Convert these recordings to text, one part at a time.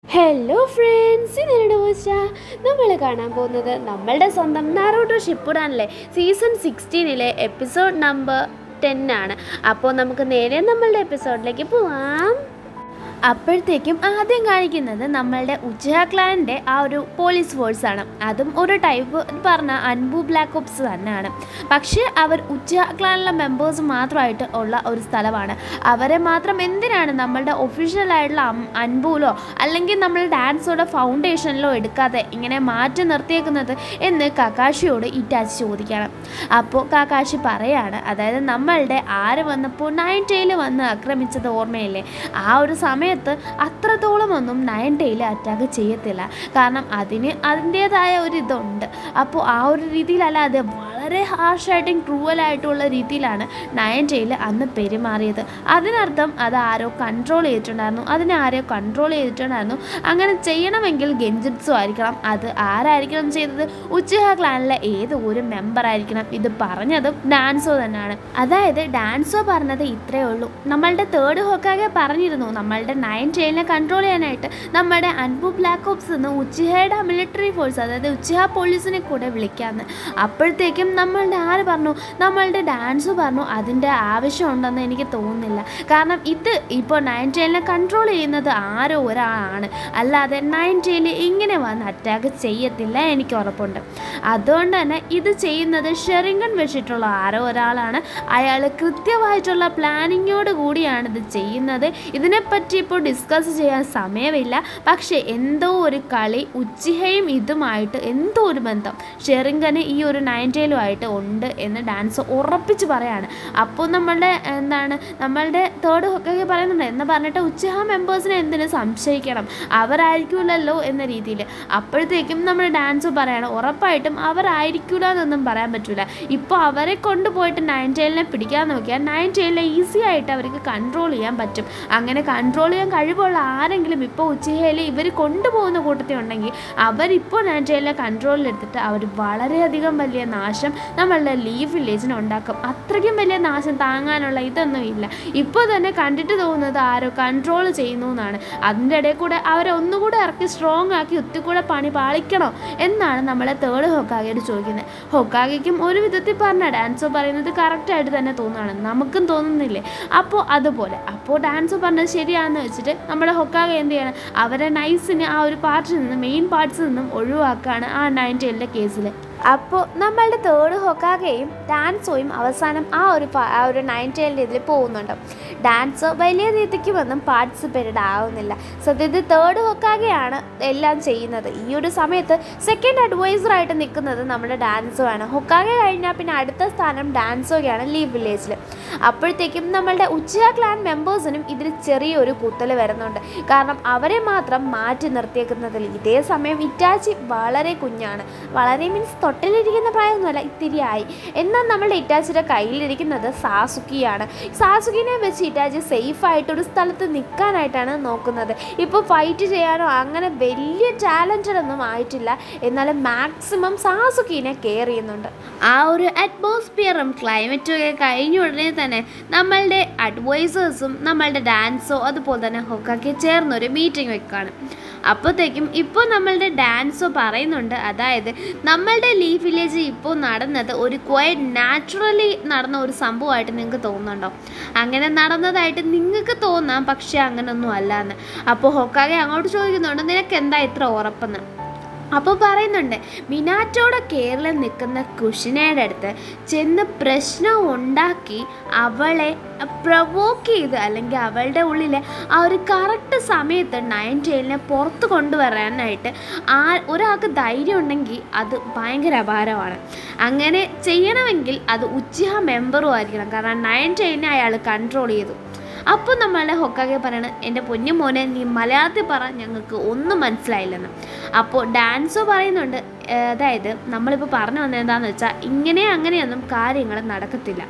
Hello friends ഇതെന്നോട് ചോദിച്ചാ നമ്മൾ കാണാൻ പോകുന്നത് നമ്മളുടെ സ്വന്തം നാറോട്ടോ ഷിപ്പുടാനല്ലേ സീസൺ സിക്സ്റ്റീനിലെ എപ്പിസോഡ് നമ്പർ ടെൻ ആണ് അപ്പോൾ നമുക്ക് നേരെ നമ്മളുടെ എപ്പിസോഡിലേക്ക് പോവാം അപ്പോഴത്തേക്കും ആദ്യം കാണിക്കുന്നത് നമ്മളുടെ ഉച്ചഹ ക്ലാനിൻ്റെ ആ ഒരു പോലീസ് ഫോഴ്സാണ് അതും ഒരു ടൈപ്പ് പറഞ്ഞ അൻബു ബ്ലാക്ക് ഓപ്സ് തന്നെയാണ് പക്ഷേ അവർ ഉച്ചഹ ക്ലാനിലെ മെമ്പേഴ്സ് മാത്രമായിട്ട് ഉള്ള ഒരു സ്ഥലമാണ് അവരെ മാത്രം എന്തിനാണ് നമ്മളുടെ ഒഫീഷ്യലായിട്ടുള്ള അൻബുലോ അല്ലെങ്കിൽ നമ്മൾ ഡാൻസോടെ ഫൗണ്ടേഷനിലോ എടുക്കാതെ ഇങ്ങനെ മാറ്റി നിർത്തിയേക്കുന്നത് എന്ന് കക്കാശിയോട് ഇറ്റാച്ചി ചോദിക്കണം അപ്പോൾ കാക്കാശി പറയാണ് അതായത് നമ്മളുടെ ആര് വന്നപ്പോൾ നയൻ ടെയിൽ വന്ന് ആക്രമിച്ചത് ഓർമ്മയില്ലേ ആ ഒരു സമയത്ത് അത്രത്തോളം ഒന്നും നയൻ ടെയിൽ അറ്റാക്ക് ചെയ്യത്തില്ല കാരണം അതിന് അതിൻ്റേതായ ഒരു ഇതുണ്ട് അപ്പോൾ ആ ഒരു രീതിയിലല്ലാതെ വളരെ ഹാർഷായിട്ടും ക്രൂവലായിട്ടുള്ള രീതിയിലാണ് നയൻ ടെയിൽ അന്ന് പെരുമാറിയത് അതിനർത്ഥം അത് ആരോ കൺട്രോൾ ചെയ്തിട്ടുണ്ടായിരുന്നു അതിനെ ആരോ കൺട്രോൾ ചെയ്തിട്ടുണ്ടായിരുന്നു അങ്ങനെ ചെയ്യണമെങ്കിൽ ഗെഞ്ചിറ്റ്സു ആയിരിക്കണം അത് ആരായിരിക്കണം ചെയ്തത് ഉച്ചഹ ക്ലാനിലെ ഏത് ഒരു മെമ്പർ ആയിരിക്കണം ഇത് പറഞ്ഞതും ഡാൻസോ തന്നെയാണ് അതായത് ഡാൻസോ പറഞ്ഞത് ഇത്രയേ ഉള്ളൂ നമ്മളുടെ തേർഡ് ഹോക്കാകെ പറഞ്ഞിരുന്നു നമ്മളുടെ നയൻ ചെയിലിനെ കൺട്രോൾ ചെയ്യാനായിട്ട് നമ്മുടെ അൻപു ബ്ലാക്ക് ഓപ്സ് നിന്ന് ഉച്ചിഹയുടെ മിലിറ്ററി ഫോഴ്സ് അതായത് ഉച്ചിഹ പോലീസിനെ കൂടെ വിളിക്കാമെന്ന് അപ്പോഴത്തേക്കും നമ്മളുടെ ആര് പറഞ്ഞു നമ്മളുടെ ഡാൻസ് പറഞ്ഞു അതിൻ്റെ ആവശ്യമുണ്ടെന്ന് എനിക്ക് തോന്നുന്നില്ല കാരണം ഇത് ഇപ്പോൾ നയൻ ചെയിലിനെ കൺട്രോൾ ചെയ്യുന്നത് ആരോ ഒരാളാണ് അല്ലാതെ നയൻ ചെയിൽ ഇങ്ങനെ വന്ന് അറ്റാക്ക് ചെയ്യത്തില്ല എനിക്ക് ഉറപ്പുണ്ട് അതുകൊണ്ട് തന്നെ ഇത് ചെയ്യുന്നത് ഷെറിങ്കൺ വെച്ചിട്ടുള്ള ആരോ ഒരാളാണ് അയാൾ കൃത്യമായിട്ടുള്ള പ്ലാനിങ്ങോട് കൂടിയാണ് ഇത് ചെയ്യുന്നത് ഇതിനെപ്പറ്റി ഇപ്പോൾ ഡിസ്കസ് ചെയ്യാൻ സമയമില്ല പക്ഷേ എന്തോ ഒരു കളി ഉച്ചിഹയും ഇതുമായിട്ട് എന്തോ ഒരു ബന്ധം ഷെറിങ്കന് ഈ ഒരു നയൻറ്റയിലുമായിട്ട് ഉണ്ട് എന്ന് ഡാൻസ് ഉറപ്പിച്ച് പറയാണ് അപ്പോൾ നമ്മളുടെ എന്താണ് നമ്മളുടെ തേർഡ് ഒക്കെ പറയുന്നുണ്ട് എന്ന് പറഞ്ഞിട്ട് ഉച്ചിഹ മെമ്പേഴ്സിനെ എന്തിനു സംശയിക്കണം അവരായിരിക്കില്ലല്ലോ എന്ന രീതിയിൽ അപ്പോഴത്തേക്കും നമ്മൾ ഡാൻസ് പറയാണ് ഉറപ്പായിട്ടും അവരായിരിക്കില്ല എന്നൊന്നും പറയാൻ പറ്റില്ല ഇപ്പോൾ അവരെ കൊണ്ടുപോയിട്ട് നയൻ ടെയിലിനെ പിടിക്കാൻ നോക്കിയാൽ നയൻ ടെയിലിനെ ഈസി ആയിട്ട് അവർക്ക് കൺട്രോൾ ചെയ്യാൻ പറ്റും അങ്ങനെ കൺട്രോൾ ചെയ്യാൻ കഴിവുള്ള ആരെങ്കിലും ഇപ്പോൾ ഉച്ചയിൽ ഇവർ കൊണ്ടുപോകുന്ന കൂട്ടത്തിൽ ഉണ്ടെങ്കിൽ അവരിപ്പോൾ നയൻ ടെയിലിനെ കൺട്രോളിലെടുത്തിട്ട് അവർ വളരെയധികം വലിയ നാശം നമ്മളുടെ ലീവ് വില്ലേജിന് ഉണ്ടാക്കും അത്രയ്ക്കും വലിയ നാശം താങ്ങാനുള്ള ഇതൊന്നും ഇല്ല ഇപ്പോൾ തന്നെ കണ്ടിട്ട് തോന്നുന്നത് ആരോ കൺട്രോൾ ചെയ്യുന്നു എന്നാണ് അതിൻ്റെ ഇടയിൽ കൂടെ അവരെ ഒന്നുകൂടെ ഇറക്കി സ്ട്രോങ് ആക്കി ഒത്തിക്കൂടെ പണി പാളിക്കണോ എന്നാണ് നമ്മളെ തേർഡ് ഹൊക്കാഗയോട് ചോദിക്കുന്നത് ഹൊക്കാഗയ്ക്കും ഒരു വിധത്തിൽ പറഞ്ഞ ഡാൻസോ പറയുന്നത് കറക്റ്റായിട്ട് തന്നെ തോന്നുകയാണ് നമുക്കും തോന്നുന്നില്ലേ അപ്പോൾ അതുപോലെ അപ്പോൾ ഡാൻസോ പറഞ്ഞത് ശരിയാണെന്ന് വെച്ചിട്ട് നമ്മുടെ ഹൊക്കാഗ എന്ത് ചെയ്യണം അവരെ നൈസിന് ആ ഒരു പാർട്ടിൽ നിന്ന് മെയിൻ പാർട്സിൽ നിന്നും ഒഴിവാക്കുകയാണ് ആ നയൻറ്റീനിലെ കേസിൽ അപ്പോൾ നമ്മളുടെ തേർഡ് ഹൊക്കാകയും ഡാൻസോയും അവസാനം ആ ഒരു പ- ആ ഒരു നയൻറ്റീനിൻ്റെ ഇതിൽ പോകുന്നുണ്ട് ഡാൻസോ വലിയ രീതിക്ക് ഒന്നും പാർട്ടിസിപ്പേറ്റഡ് ആവുന്നില്ല സത്യത്തിൽ തേർഡ് ഹൊക്കാകയാണ് എല്ലാം ചെയ്യുന്നത് ഈ ഒരു സമയത്ത് സെക്കൻഡ് അഡ്വൈസറായിട്ട് നിൽക്കുന്നത് നമ്മുടെ ഡാൻസോ ആണ് ഹൊക്കാക കഴിഞ്ഞാൽ പിന്നെ അടുത്ത സ്ഥാനം ഡാൻസോയാണ് ലീവ് വില്ലേജിൽ അപ്പോഴത്തേക്കും നമ്മളുടെ ഉച്ച ക്ലാൻ മെമ്പേഴ്സിനും ഇതിൽ ചെറിയൊരു കുത്തൽ വരുന്നുണ്ട് കാരണം അവരെ മാത്രം മാറ്റി നിർത്തിയേക്കുന്നതിൽ ഇതേ സമയം ഇറ്റാച്ചി വളരെ കുഞ്ഞാണ് വളരെ മീൻസ് തൊട്ടിലിരിക്കുന്ന പ്രായമൊന്നുമല്ല ഇത്തിരി ആയി എന്നാൽ നമ്മളുടെ ഇറ്റാച്ചിയുടെ കയ്യിലിരിക്കുന്നത് സാസുക്കിയാണ് സാസുക്കിനെ വെച്ച് ഇറ്റാച്ചി സേഫ് ആയിട്ട് ഒരു സ്ഥലത്ത് നിൽക്കാനായിട്ടാണ് നോക്കുന്നത് ഇപ്പോൾ ഫൈറ്റ് ചെയ്യാനോ അങ്ങനെ വലിയ ടാലൻറ്റഡ് ഒന്നും ആയിട്ടില്ല എന്നാലും മാക്സിമം സാസുക്കിനെ കെയർ ചെയ്യുന്നുണ്ട് ആ ഒരു അറ്റ്മോസ്ഫിയറും ക്ലൈമറ്റും ഒക്കെ കഴിഞ്ഞ ഉടനെ തന്നെ നമ്മളുടെ അഡ്വൈസേഴ്സും നമ്മളുടെ ഡാൻസോ അതുപോലെ തന്നെ ഹൊക്കൊക്കെ ചേർന്നൊരു മീറ്റിംഗ് വെക്കുകയാണ് അപ്പോഴത്തേക്കും ഇപ്പോൾ നമ്മളുടെ ഡാൻസോ പറയുന്നുണ്ട് അതായത് നമ്മളുടെ ലീഫ് വില്ലേജ് ഇപ്പോൾ നടന്നത് ഒരു ക്വയറ്റ് നാച്ചുറലി നടന്ന ഒരു സംഭവമായിട്ട് നിങ്ങൾക്ക് തോന്നുന്നുണ്ടോ അങ്ങനെ നടന്നതായിട്ട് നിങ്ങൾക്ക് തോന്നാം പക്ഷേ അങ്ങനൊന്നും അല്ല എന്ന് അപ്പോൾ ഹൊക്കാകെ അങ്ങോട്ട് ചോദിക്കുന്നുണ്ട് നിനക്ക് എന്താ ഇത്ര ഉറപ്പെന്ന് അപ്പോൾ പറയുന്നുണ്ട് മിനാറ്റോടെ കേരളം നിൽക്കുന്ന കുഷിനയുടെ അടുത്ത് ചെന്ന് പ്രശ്നം ഉണ്ടാക്കി അവളെ പ്രൊവോക്ക് ചെയ്ത് അല്ലെങ്കിൽ അവളുടെ ഉള്ളിലെ ആ ഒരു കറക്റ്റ് സമയത്ത് നയൻ ടെയിലിനെ പുറത്ത് കൊണ്ടുവരാനായിട്ട് ആ ഒരാൾക്ക് ധൈര്യം ഉണ്ടെങ്കിൽ അത് ഭയങ്കര അപാരമാണ് അങ്ങനെ ചെയ്യണമെങ്കിൽ അത് ഉച്ചിഹ മെമ്പറും ആയിരിക്കണം കാരണം നയൻ ടെയിലിനെ അയാൾ കൺട്രോൾ ചെയ്തു അപ്പോൾ നമ്മളുടെ ഹൊക്കാകെ പറയണത് എൻ്റെ പൊന്നു മോനെ നീ മലയാളത്തിൽ പറ ഞങ്ങൾക്ക് ഒന്നും മനസ്സിലായില്ലെന്ന് അപ്പോൾ ഡാൻസോ പറയുന്നുണ്ട് ഏർ അതായത് നമ്മളിപ്പോൾ പറഞ്ഞു വന്നത് എന്താണെന്ന് വെച്ചാൽ ഇങ്ങനെ അങ്ങനെയൊന്നും കാര്യങ്ങൾ നടക്കത്തില്ല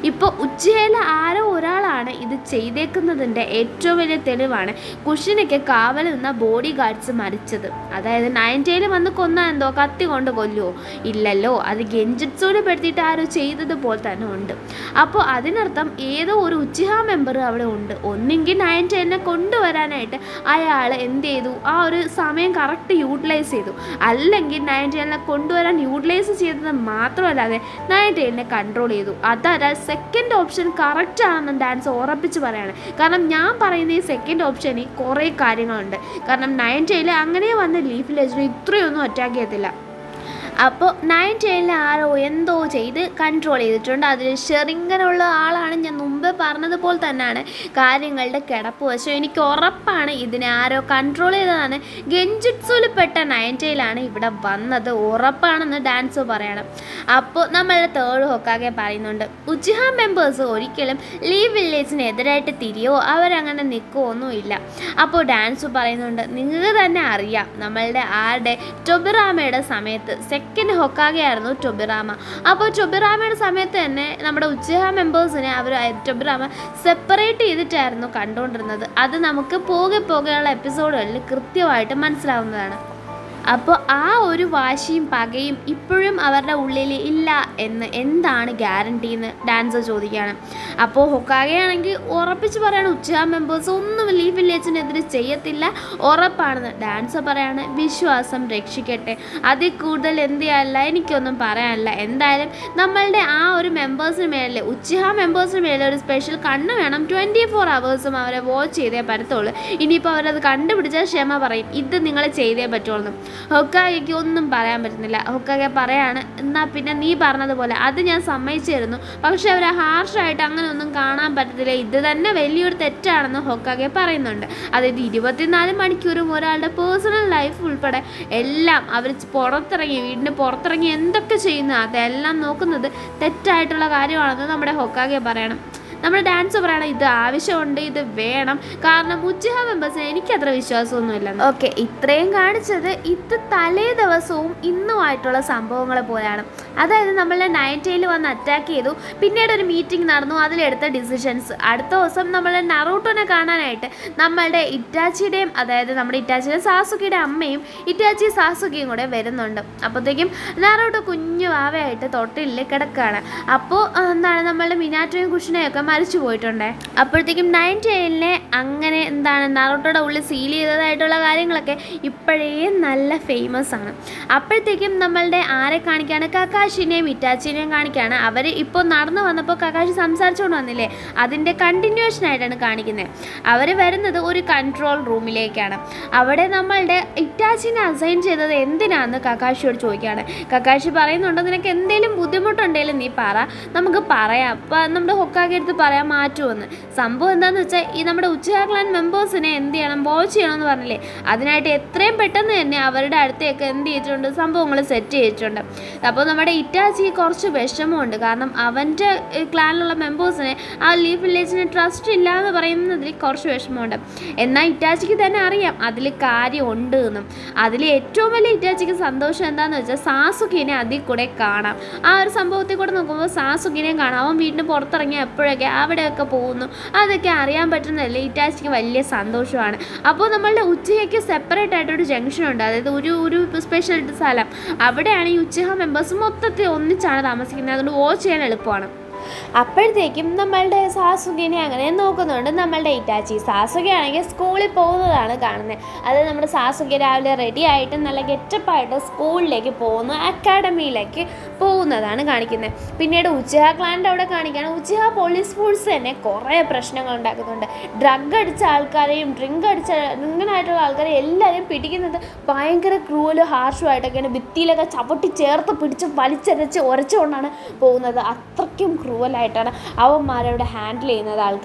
ഇപ്പോൾ ഉച്ചയിലെ ആരോ ഒരാളാണ് ഇത് ചെയ്തേക്കുന്നതിൻ്റെ ഏറ്റവും വലിയ തെളിവാണ് കുഷിനയ്ക്ക് കാവൽ നിന്ന ബോഡി ഗാർഡ്സ് മരിച്ചത് അതായത് നയൻറ്റയിൽ വന്ന് കൊന്ന എന്തോ കത്തി കൊണ്ട് കൊല്ലുമോ ഇല്ലല്ലോ അത് ഗെഞ്ചിറ്റ്സോട് പെടുത്തിയിട്ട് ആരോ ചെയ്തതുപോലെ തന്നെ ഉണ്ട് അപ്പോൾ അതിനർത്ഥം ഏതോ ഒരു ഉച്ചിഹ മെമ്പർ അവിടെ ഉണ്ട് ഒന്നെങ്കിൽ നയൻറ്റേലിനെ കൊണ്ടുവരാനായിട്ട് അയാൾ എന്ത് ചെയ്തു ആ ഒരു സമയം കറക്റ്റ് യൂട്ടിലൈസ് ചെയ്തു അല്ലെങ്കിൽ നയൻറ്റേലിനെ കൊണ്ടുവരാൻ യൂട്ടിലൈസ് ചെയ്തത് മാത്രമല്ലാതെ നയൻറ്റേലിനെ കൺട്രോൾ ചെയ്തു അതല്ല സെക്കൻഡ് ഓപ്ഷൻ കറക്റ്റ് ആണെന്ന് ഡാൻസ് ഉറപ്പിച്ച് പറയാണ് കാരണം ഞാൻ പറയുന്ന ഈ സെക്കൻഡ് ഓപ്ഷനിൽ കുറേ കാര്യങ്ങളുണ്ട് കാരണം നയൻറ്റേൽ അങ്ങനെ വന്ന ലീഫ് വില്ലേജിന് ഇത്രയൊന്നും അറ്റാക്ക് ചെയ്യത്തില്ല അപ്പോൾ നയൻ ടെയിലിൽ ആരോ എന്തോ ചെയ്ത് കൺട്രോൾ ചെയ്തിട്ടുണ്ട് അതിൽ ഷെറിങ്ങനുള്ള ആളാണ് ഞാൻ മുമ്പ് പറഞ്ഞതുപോലെ തന്നെയാണ് കാര്യങ്ങളുടെ കിടപ്പ് വശം എനിക്ക് ഉറപ്പാണ് ഇതിനെ ആരോ കൺട്രോൾ ചെയ്തതാണ് ഗെഞ്ചിറ്റ്സുവിൽ പെട്ട നയൻ ടെയിലാണ് ഇവിടെ വന്നത് ഉറപ്പാണെന്ന് ഡാൻസ് പറയണം അപ്പോൾ നമ്മളുടെ തേർഡ് ഹൊക്കാകെ പറയുന്നുണ്ട് ഉച്ചിഹ മെമ്പേഴ്സ് ഒരിക്കലും ലീവ് വില്ലേജിനെതിരായിട്ട് തിരിയോ അവരങ്ങനെ നിൽക്കുമോ ഒന്നുമില്ല അപ്പോൾ ഡാൻസ് പറയുന്നുണ്ട് നിങ്ങൾക്ക് തന്നെ അറിയാം നമ്മളുടെ ആരുടെ ടൊബിറാമയുടെ സമയത്ത് സെക്കൻഡ് ഹൊക്കാകെയായിരുന്നു ടൊബിറാമ അപ്പോൾ ടൊബിറാമയുടെ സമയത്ത് തന്നെ നമ്മുടെ ഉച്ചിഹ മെമ്പേഴ്സിനെ അവർ ടൊബിറാമ സെപ്പറേറ്റ് ചെയ്തിട്ടായിരുന്നു കണ്ടുകൊണ്ടിരുന്നത് അത് നമുക്ക് പോകെ പോകെയുള്ള എപ്പിസോഡുകളിൽ കൃത്യമായിട്ട് മനസ്സിലാവുന്നതാണ് അപ്പോൾ ആ ഒരു വാശിയും പകയും ഇപ്പോഴും അവരുടെ ഉള്ളിൽ ഇല്ല എന്ന് എന്താണ് ഗ്യാരണ്ടി എന്ന് ഡാൻസർ ചോദിക്കുകയാണ് അപ്പോൾ ഹൊക്കാകെയാണെങ്കിൽ ഉറപ്പിച്ച് പറയാണ് ഉച്ച മെമ്പേഴ്സ് ഒന്നും ലീവ് വില്ലേജിനെതിരെ ചെയ്യത്തില്ല ഉറപ്പാണെന്ന് ഡാൻസർ പറയാണ് വിശ്വാസം രക്ഷിക്കട്ടെ അതിൽ കൂടുതൽ എന്ത് ചെയ്യാനില്ല എനിക്കൊന്നും പറയാനില്ല എന്തായാലും നമ്മളുടെ ആ ഒരു മെമ്പേഴ്സിന് മേളിൽ ഉച്ചിഹ മെമ്പേഴ്സിന് മേളിൽ ഒരു സ്പെഷ്യൽ കണ്ണ് വേണം ട്വൻറ്റി ഫോർ അവേഴ്സും അവരെ വാച്ച് ചെയ്തേ പറ്റത്തുള്ളൂ ഇനിയിപ്പോൾ അവരത് കണ്ടുപിടിച്ചാൽ ക്ഷമ പറയും ഇത് നിങ്ങൾ ചെയ്തേ പറ്റുള്ളൂ ഹൊക്കാഗയ്ക്ക് ഒന്നും പറയാൻ പറ്റുന്നില്ല ഹൊക്കാഗെ പറയാണ് എന്നാൽ പിന്നെ നീ പറഞ്ഞതുപോലെ അത് ഞാൻ സമ്മതിച്ചിരുന്നു പക്ഷെ അവർ ഹാർഷായിട്ട് അങ്ങനെ ഒന്നും കാണാൻ പറ്റത്തില്ല ഇത് തന്നെ വലിയൊരു തെറ്റാണെന്ന് ഹൊക്കാഗെ പറയുന്നുണ്ട് അതായത് ഇരുപത്തിനാല് മണിക്കൂറും ഒരാളുടെ പേഴ്സണൽ ലൈഫ് ഉൾപ്പെടെ എല്ലാം അവർ പുറത്തിറങ്ങി വീടിന് പുറത്തിറങ്ങി എന്തൊക്കെ ചെയ്യുന്നു അതെല്ലാം നോക്കുന്നത് തെറ്റായിട്ടുള്ള കാര്യമാണെന്ന് നമ്മുടെ ഹൊക്കാഗെ പറയണം നമ്മുടെ ഡാൻസ് പറയണം ഇത് ആവശ്യമുണ്ട് ഇത് വേണം കാരണം ഉച്ചിഹ മെമ്പേഴ്സിന് എനിക്കത്ര വിശ്വാസമൊന്നുമില്ല ഓക്കെ ഇത്രയും കാണിച്ചത് ഇത് തലേ ദിവസവും ഇന്നുമായിട്ടുള്ള സംഭവങ്ങൾ പോലെയാണ് അതായത് നമ്മളെ നയൻറ്റയിൽ വന്ന് അറ്റാക്ക് ചെയ്തു പിന്നീട് ഒരു മീറ്റിംഗ് നടന്നു അതിലെടുത്ത ഡിസിഷൻസ് അടുത്ത ദിവസം നമ്മൾ നറൂട്ടോനെ കാണാനായിട്ട് നമ്മളുടെ ഇറ്റാച്ചിയുടെയും അതായത് നമ്മുടെ ഇറ്റാച്ചിയുടെ സാസുക്കിയുടെ അമ്മയും ഇറ്റാച്ചി സാസുക്കിയും കൂടെ വരുന്നുണ്ട് അപ്പോഴത്തേക്കും നറൂട്ടോ കുഞ്ഞു വാവയായിട്ട് തൊട്ടിലിൽ കിടക്കുകയാണ് അപ്പോൾ എന്താണ് നമ്മളുടെ മിനാറ്റോയും കുഷിനെയും ഒക്കെ മരിച്ചു പോയിട്ടുണ്ടേ അപ്പോഴത്തേക്കും നയൻ ടെയിലിനെ അങ്ങനെ എന്താണ് നറോട്ടോയുടെ ഉള്ളിൽ സീൽ ചെയ്തതായിട്ടുള്ള കാര്യങ്ങളൊക്കെ ഇപ്പോഴേ നല്ല ഫേമസ് ആണ് അപ്പോഴത്തേക്കും നമ്മളുടെ ആരെ കാണിക്കുകയാണ് കക്കാശിനെയും ഇറ്റാച്ചിനെയും കാണിക്കുകയാണ് അവർ ഇപ്പോൾ നടന്നു വന്നപ്പോൾ കക്കാശി സംസാരിച്ചുകൊണ്ട് വന്നില്ലേ അതിൻ്റെ കണ്ടിന്യൂഷൻ ആയിട്ടാണ് കാണിക്കുന്നത് അവർ വരുന്നത് ഒരു കൺട്രോൾ റൂമിലേക്കാണ് അവിടെ നമ്മളുടെ ഇറ്റാച്ചിനെ അസൈൻ ചെയ്തത് എന്തിനാണെന്ന് കക്കാശിയോട് ചോദിക്കുകയാണ് കക്കാശി പറയുന്നുണ്ട് നിനക്ക് എന്തെങ്കിലും ബുദ്ധിമുട്ടുണ്ടെങ്കിലും നീ പറ നമുക്ക് പറയാം അപ്പം നമ്മുടെ ഹൊക്കാകെ എടുത്ത് പറയാൻ മാറ്റുമെന്ന് സംഭവം എന്താണെന്ന് വെച്ചാൽ ഈ നമ്മുടെ ഉച്ചയാക്ലാൻ മെമ്പേഴ്സിനെ എന്ത് ചെയ്യണം വാച്ച് ചെയ്യണമെന്ന് പറഞ്ഞില്ലേ അതിനായിട്ട് എത്രയും പെട്ടെന്ന് തന്നെ അവരുടെ അടുത്തേക്ക് എന്ത് ചെയ്തിട്ടുണ്ട് സംഭവങ്ങൾ സെറ്റ് ചെയ്തിട്ടുണ്ട് അപ്പോൾ നമ്മുടെ ഇറ്റാച്ചി കുറച്ച് വിഷമമുണ്ട് കാരണം അവൻ്റെ ക്ലാനിലുള്ള മെമ്പേഴ്സിനെ ആ ലീവ് വില്ലേജിന് ട്രസ്റ്റ് ഇല്ല എന്ന് പറയുന്നതിൽ കുറച്ച് വിഷമമുണ്ട് എന്നാൽ ഇറ്റാച്ചിക്ക് തന്നെ അറിയാം അതിൽ കാര്യമുണ്ട് എന്നും അതിൽ ഏറ്റവും വലിയ ഇറ്റാച്ചിക്ക് സന്തോഷം എന്താണെന്ന് വെച്ചാൽ സാസുക്കിനെ അതിൽ കൂടെ കാണാം ആ ഒരു സംഭവത്തിൽ കൂടെ നോക്കുമ്പോൾ സാസുക്കിനെ കാണാം അവൻ വീടിന് പുറത്തിറങ്ങി എപ്പോഴൊക്കെ അവിടെയൊക്കെ പോകുന്നു അതൊക്കെ അറിയാൻ പറ്റുന്നതല്ലേ ഇറ്റാച്ചിക്ക് വലിയ സന്തോഷമാണ് അപ്പോൾ നമ്മളുടെ ഉച്ചയ്ക്ക് സെപ്പറേറ്റ് ആയിട്ടൊരു ജംഗ്ഷൻ ഉണ്ട് അതായത് ഒരു ഒരു സ്പെഷ്യൽ സ്ഥലം അവിടെയാണ് ഈ ഉച്ചഹ മെമ്പേഴ്സ് മൊത്തത്തിൽ ഒന്നിച്ചാണ് താമസിക്കുന്നത് അതുകൊണ്ട് വാച്ച് ചെയ്യാൻ എളുപ്പമാണ് അപ്പോഴത്തേക്കും നമ്മളുടെ സാസുകിനെ അങ്ങനെ നോക്കുന്നുണ്ട് നമ്മളുടെ ഇറ്റാച്ചി സാസുക ആണെങ്കിൽ സ്കൂളിൽ പോകുന്നതാണ് കാണുന്നത് അത് നമ്മുടെ സാസുക രാവിലെ റെഡി ആയിട്ട് നല്ല ഗെറ്റപ്പായിട്ട് സ്കൂളിലേക്ക് പോകുന്നു അക്കാഡമിയിലേക്ക് പോകുന്നതാണ് കാണിക്കുന്നത് പിന്നീട് ഉച്ചഹ ക്ലാൻ്റെ അവിടെ കാണിക്കുകയാണ് ഉച്ചഹ പോലീസ് ഫോഴ്സ് തന്നെ കുറേ പ്രശ്നങ്ങൾ ഉണ്ടാക്കുന്നുണ്ട് ഡ്രഗ് അടിച്ച ആൾക്കാരെയും ഡ്രിങ്ക് അടിച്ച ഡ്രിങ്കനായിട്ടുള്ള ആൾക്കാരെ എല്ലാവരെയും പിടിക്കുന്നത് ഭയങ്കര ക്രൂവലും ഹാർഷും ആയിട്ടൊക്കെയാണ് ഭിത്തിയിലൊക്കെ ചവിട്ടി ചേർത്ത് പിടിച്ച് വലിച്ചരച്ച് ഉരച്ചുകൊണ്ടാണ് പോകുന്നത് അത്രയ്ക്കും ക്രൂവലായിട്ടാണ് അവന്മാരവിടെ ഹാൻഡിൽ ചെയ്യുന്നത് ആൾക്കാരെ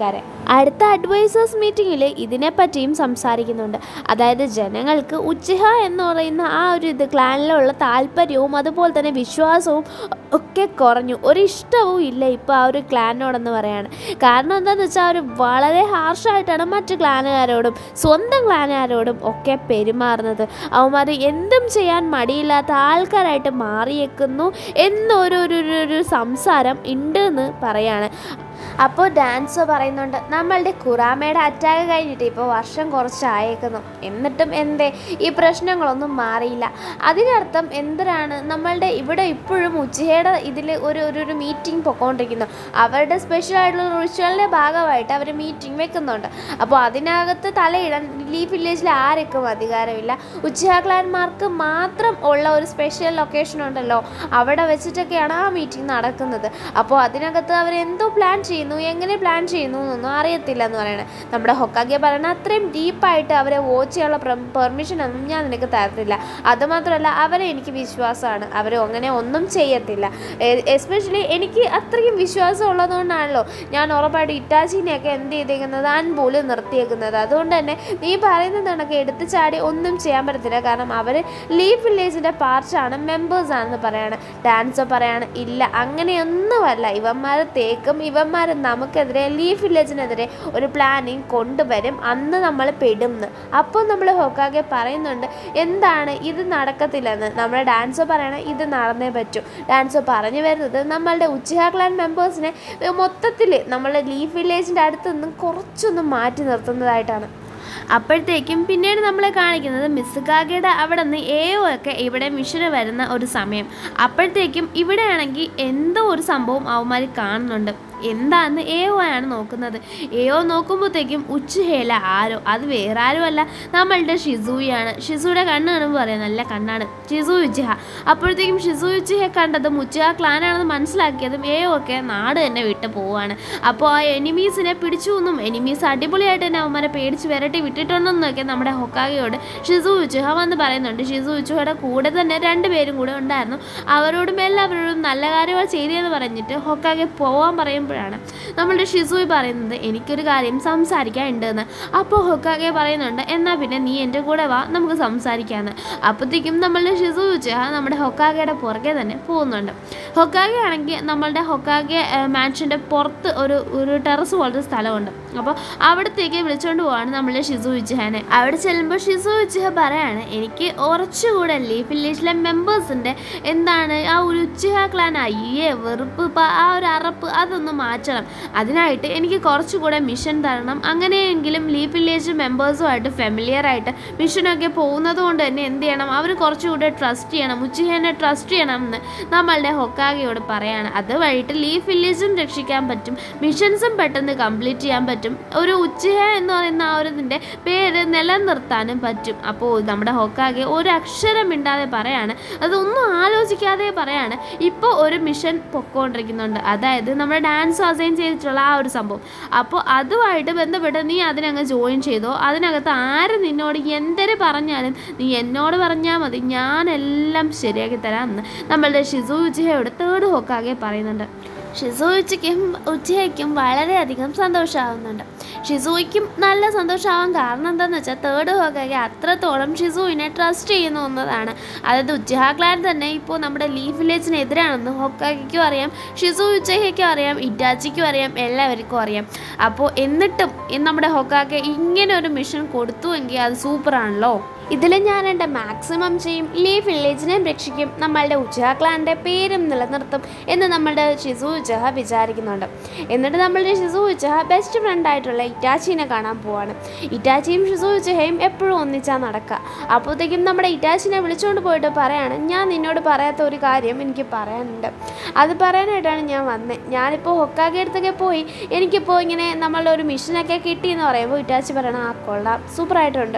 അടുത്ത അഡ്വൈസേഴ്സ് മീറ്റിങ്ങിൽ ഇതിനെപ്പറ്റിയും സംസാരിക്കുന്നുണ്ട് അതായത് ജനങ്ങൾക്ക് ഉച്ചിഹ എന്ന് പറയുന്ന ആ ഒരു ഇത് ക്ലാനിലുള്ള താല്പര്യവും അതുപോലെ തന്നെ വിശ്വാസവും ഒക്കെ കുറഞ്ഞു ഒരു ഇഷ്ടവും ഇല്ല ഇപ്പോൾ ആ ഒരു ക്ലാനോടെന്ന് പറയാണ് കാരണം എന്താണെന്ന് വെച്ചാൽ അവർ വളരെ ഹാർഷായിട്ടാണ് മറ്റു ക്ലാനുകാരോടും സ്വന്തം ക്ലാനുകാരോടും ഒക്കെ പെരുമാറുന്നത് അവന്മാർ എന്തും ചെയ്യാൻ മടിയില്ലാത്ത ആൾക്കാരായിട്ട് മാറിയേക്കുന്നു എന്നൊരു ഒരു ഒരു- ഒരു സംസാരം ഉണ്ട് എന്ന് പറയാണ് അപ്പോൾ ഡാൻസോ പറയുന്നുണ്ട് നമ്മളുടെ കുറാമയുടെ അറ്റാക്ക് കഴിഞ്ഞിട്ട് ഇപ്പോൾ വർഷം കുറച്ചായേക്കുന്നു എന്നിട്ടും എന്തേ ഈ പ്രശ്നങ്ങളൊന്നും മാറിയില്ല അതിനർത്ഥം എന്തിനാണ് നമ്മളുടെ ഇവിടെ ഇപ്പോഴും ഉച്ചയുടെ ഇതിൽ ഒരു ഒരു ഒരു മീറ്റിംഗ് പൊക്കോണ്ടിരിക്കുന്നു അവരുടെ സ്പെഷ്യൽ ആയിട്ടുള്ള റിച്വലിൻ്റെ ഭാഗമായിട്ട് അവർ മീറ്റിംഗ് വെക്കുന്നുണ്ട് അപ്പോൾ അതിനകത്ത് തലയിടാൻ ലീഫ് വില്ലേജിൽ ആർക്കും അധികാരമില്ല ഉച്ചയാക്ലാന്മാർക്ക് മാത്രം ഉള്ള ഒരു സ്പെഷ്യൽ ലൊക്കേഷൻ ഉണ്ടല്ലോ അവിടെ വെച്ചിട്ടൊക്കെയാണ് ആ മീറ്റിംഗ് നടക്കുന്നത് അപ്പോൾ അതിനകത്ത് അവർ എന്തോ പ്ലാൻ ചെയ്യുന്നു എങ്ങനെ പ്ലാൻ ചെയ്യുന്നു എന്നൊന്നും അറിയത്തില്ല എന്ന് പറയണത് നമ്മുടെ ഹൊക്കാഗെ പറയണ അത്രയും ഡീപ്പായിട്ട് അവരെ വാച്ച് ചെയ്യാനുള്ള പെർമിഷൻ ഒന്നും ഞാൻ നിനക്ക് തരത്തില്ല അതുമാത്രമല്ല അവരെ എനിക്ക് വിശ്വാസമാണ് അവർ അങ്ങനെ ഒന്നും ചെയ്യത്തില്ല എസ്പെഷ്യലി എനിക്ക് അത്രയും വിശ്വാസം ഉള്ളതുകൊണ്ടാണല്ലോ ഞാൻ ഉറപ്പായിട്ട് ഇറ്റാച്ചിനെയൊക്കെ എന്ത് ചെയ്തേക്കുന്നത് അൻപോലും നിർത്തിയേക്കുന്നത് അതുകൊണ്ട് തന്നെ നീ പറയുന്നത് കണക്ക് എടുത്തു ചാടി ഒന്നും ചെയ്യാൻ പറ്റത്തില്ല കാരണം അവർ ലീഫ് വില്ലേജിൻ്റെ പാർട്ടാണ് മെമ്പേഴ്സ് ആണെന്ന് പറയാണ് ഡാൻസോ പറയാണ് ഇല്ല അങ്ങനെയൊന്നുമല്ല ഇവന്മാർ തേക്കും ഇവന്മാർ നമുക്കെതിരെ ലീഫ് വില്ലേജിനെതിരെ ഒരു പ്ലാനിങ് കൊണ്ടുവരും അന്ന് നമ്മൾ പെടും എന്ന് അപ്പോൾ നമ്മൾ ഹൊക്കാകെ പറയുന്നുണ്ട് എന്താണ് ഇത് നടക്കത്തില്ലെന്ന് നമ്മുടെ ഡാൻസോ പറയണ ഇത് നടന്നേ പറ്റൂ ഡാൻസോ പറഞ്ഞു വരുന്നത് നമ്മളുടെ ഉച്ചിഹ ക്ലാൻ മെമ്പേഴ്സിനെ മൊത്തത്തിൽ നമ്മളുടെ ലീഫ് വില്ലേജിൻ്റെ അടുത്ത് നിന്നും കുറച്ചൊന്ന് മാറ്റി നിർത്തുന്നതായിട്ടാണ് അപ്പോഴത്തേക്കും പിന്നീട് നമ്മളെ കാണിക്കുന്നത് മിസ്സുകാഗയുടെ അവിടെ നിന്ന് ഏയോ ഒക്കെ ഇവിടെ മിഷന് വരുന്ന ഒരു സമയം അപ്പോഴത്തേക്കും ഇവിടെയാണെങ്കിൽ എന്തോ ഒരു സംഭവം അവന്മാർ കാണുന്നുണ്ട് എന്താന്ന് ഏയോ ആണ് നോക്കുന്നത് ഏയോ നോക്കുമ്പോഴത്തേക്കും ഉച്ചുഹേല ആരോ അത് വേറെ ആരുമല്ല നമ്മളുടെ ഷിസൂയാണ് ഷിസുയുടെ കണ്ണ് കാണുമ്പോൾ പറയാം നല്ല കണ്ണാണ് ഷിസു ഉച്ചിഹ അപ്പോഴത്തേക്കും ഷിസു ഉച്ചിഹെ കണ്ടതും ഉച്ചിഹ ക്ലാനാണെന്ന് മനസ്സിലാക്കിയതും ഏയോ ഒക്കെ നാട് തന്നെ വിട്ട് പോവാണ് അപ്പോൾ ആ എനിമീസിനെ പിടിച്ചു എന്നും എനിമീസ് അടിപൊളിയായിട്ട് തന്നെ അവന്മാരെ പേടിച്ച് വിരട്ടി വിട്ടിട്ടുണ്ടെന്നൊക്കെ നമ്മുടെ ഹൊക്കാഗയോട് ഷിസു ഉച്ചുഹ വന്ന് പറയുന്നുണ്ട് ഷിസു ഉച്ചുഹയുടെ കൂടെ തന്നെ രണ്ടുപേരും കൂടെ ഉണ്ടായിരുന്നു അവരോടും എല്ലാവരോടും നല്ല കാര്യങ്ങൾ ചെയ്തതെന്ന് പറഞ്ഞിട്ട് ഹൊക്കാഗെ പോവാൻ പറയുമ്പോഴാണ് നമ്മളുടെ ഷിസുയി പറയുന്നത് എനിക്കൊരു കാര്യം സംസാരിക്കാൻ ഉണ്ടെന്ന് അപ്പോൾ ഹൊക്കാഗെ പറയുന്നുണ്ട് എന്നാൽ പിന്നെ നീ എൻ്റെ കൂടെ വാ നമുക്ക് സംസാരിക്കാമെന്ന് അപ്പോഴത്തേക്കും നമ്മളുടെ ഷിസു ഉച്ചുഹ നമ്മുടെ ഹൊക്കാഗയുടെ പുറകെ തന്നെ പോകുന്നുണ്ട് ഹൊക്കാഗെ ആണെങ്കിൽ നമ്മളുടെ ഹൊക്കാഗെ മാൻഷൻ്റെ പുറത്ത് ഒരു ഒരു ടെറസ് പോലത്തെ സ്ഥലമുണ്ട് അപ്പോൾ അവിടത്തേക്ക് വിളിച്ചുകൊണ്ട് പോവാണ് നമ്മളുടെ ഷിസു ഉച്ചഹനെ അവിടെ ചെല്ലുമ്പോൾ ഷിസു ഉച്ചഹ പറയാണ് എനിക്ക് കുറച്ചുകൂടെ ലീഫ് വില്ലേജിലെ മെമ്പേഴ്സിൻ്റെ എന്താണ് ആ ഒരു ഉച്ചഹ ക്ലാൻ അയ്യേ വെറുപ്പ് പ- ആ ഒരു അറപ്പ് അതൊന്ന് മാറ്റണം അതിനായിട്ട് എനിക്ക് കുറച്ചുകൂടെ മിഷൻ തരണം അങ്ങനെയെങ്കിലും ലീഫ് വില്ലേജ് മെമ്പേഴ്സുമായിട്ട് ഫെമിലിയർ ആയിട്ട് മിഷനൊക്കെ പോകുന്നത് കൊണ്ട് തന്നെ എന്ത് ചെയ്യണം അവർ കുറച്ചുകൂടെ ട്രസ്റ്റ് ചെയ്യണം ഉച്ചഹനെ ട്രസ്റ്റ് ചെയ്യണം എന്ന് നമ്മളുടെ ഹൊക്കാഗയോട് പറയാണ് അത് വഴിയിട്ട് ലീഫ് വില്ലേജും രക്ഷിക്കാൻ പറ്റും മിഷൻസും പെട്ടെന്ന് കംപ്ലീറ്റ് ചെയ്യാൻ പറ്റും ഒരു ഉച്ചഹ എന്ന് പറയുന്ന ആ ഒരു ഇതിൻ്റെ പേര് നിലനിർത്താനും പറ്റും അപ്പോൾ നമ്മുടെ ഹൊക്കാഗെ ഒരു അക്ഷരം മിണ്ടാതെ പറയാണ് അതൊന്നും ആലോചിക്കാതെ പറയാണ് ഇപ്പോൾ ഒരു മിഷൻ പൊക്കോണ്ടിരിക്കുന്നുണ്ട് അതായത് നമ്മുടെ ഡാൻസ് അസൈൻ ചെയ്തിട്ടുള്ള ആ ഒരു സംഭവം അപ്പോൾ അതുമായിട്ട് ബന്ധപ്പെട്ട് നീ അതിനങ്ങ് ജോയിൻ ചെയ്തോ അതിനകത്ത് ആര് നിന്നോട് എന്തൊരു പറഞ്ഞാലും നീ എന്നോട് പറഞ്ഞാൽ മതി ഞാനെല്ലാം ശരിയാക്കി തരാം എന്ന് നമ്മളുടെ ഷിസു ഉച്ചയോട് തേർഡ് ഹോക്കാകെ പറയുന്നുണ്ട് ഷിസു ഉച്ചയ്ക്കും ഉച്ചയ്ക്കും വളരെയധികം സന്തോഷമാവുന്നുണ്ട് ഷിസുയ്ക്കും നല്ല സന്തോഷമാവാൻ കാരണം എന്താണെന്ന് വെച്ചാൽ തേർഡ് ഹോക്കാകെ അത്രത്തോളം ഷിസുവിനെ ട്രസ്റ്റ് ചെയ്യുന്നു എന്നതാണ് അതായത് ഉച്ചഹ ക്ലാൻ തന്നെ ഇപ്പോൾ നമ്മുടെ ലീഫ് വില്ലേജിനെതിരാണെന്ന് ഹൊക്കാഗയ്ക്കും അറിയാം ഷിസു ഉച്ചഹയ്ക്കും അറിയാം ഇറ്റാച്ചിക്കും അറിയാം എല്ലാവർക്കും അറിയാം അപ്പോൾ എന്നിട്ടും ഈ നമ്മുടെ ഹൊക്കാഗെ ഇങ്ങനെ ഒരു മിഷൻ കൊടുത്തുവെങ്കിൽ അത് സൂപ്പറാണല്ലോ ഇതിൽ ഞാൻ എൻ്റെ മാക്സിമം ചെയ്യും ലീഫ് വില്ലേജിനെയും രക്ഷിക്കും നമ്മളുടെ ഉച്ചഹ ക്ലാൻ്റെ പേരും നിലനിർത്തും എന്ന് നമ്മളുടെ ഷിസു ഉച്ചഹ വിചാരിക്കുന്നുണ്ട് എന്നിട്ട് നമ്മളുടെ ഷിസു ഉച്ചഹ ബെസ്റ്റ് ഫ്രണ്ടായിട്ടുള്ള ഇറ്റാച്ചിനെ കാണാൻ പോവാണ് ഇറ്റാച്ചിയും ഷിസു ഉച്ചഹയും എപ്പോഴും ഒന്നിച്ചാൽ നടക്കുക അപ്പോഴത്തേക്കും നമ്മുടെ ഇറ്റാച്ചിനെ വിളിച്ചുകൊണ്ട് പോയിട്ട് പറയാണ് ഞാൻ നിന്നോട് പറയാത്ത ഒരു കാര്യം എനിക്ക് പറയാനുണ്ട് അത് പറയാനായിട്ടാണ് ഞാൻ വന്നത് ഞാനിപ്പോൾ ഹൊക്കാഗെ അടുത്തൊക്കെ പോയി എനിക്കിപ്പോൾ ഇങ്ങനെ നമ്മളുടെ ഒരു മിഷനൊക്കെ കിട്ടി എന്ന് പറയുമ്പോൾ ഇറ്റാച്ചി പറയണം ആ കൊള്ളാം സൂപ്പറായിട്ടുണ്ട്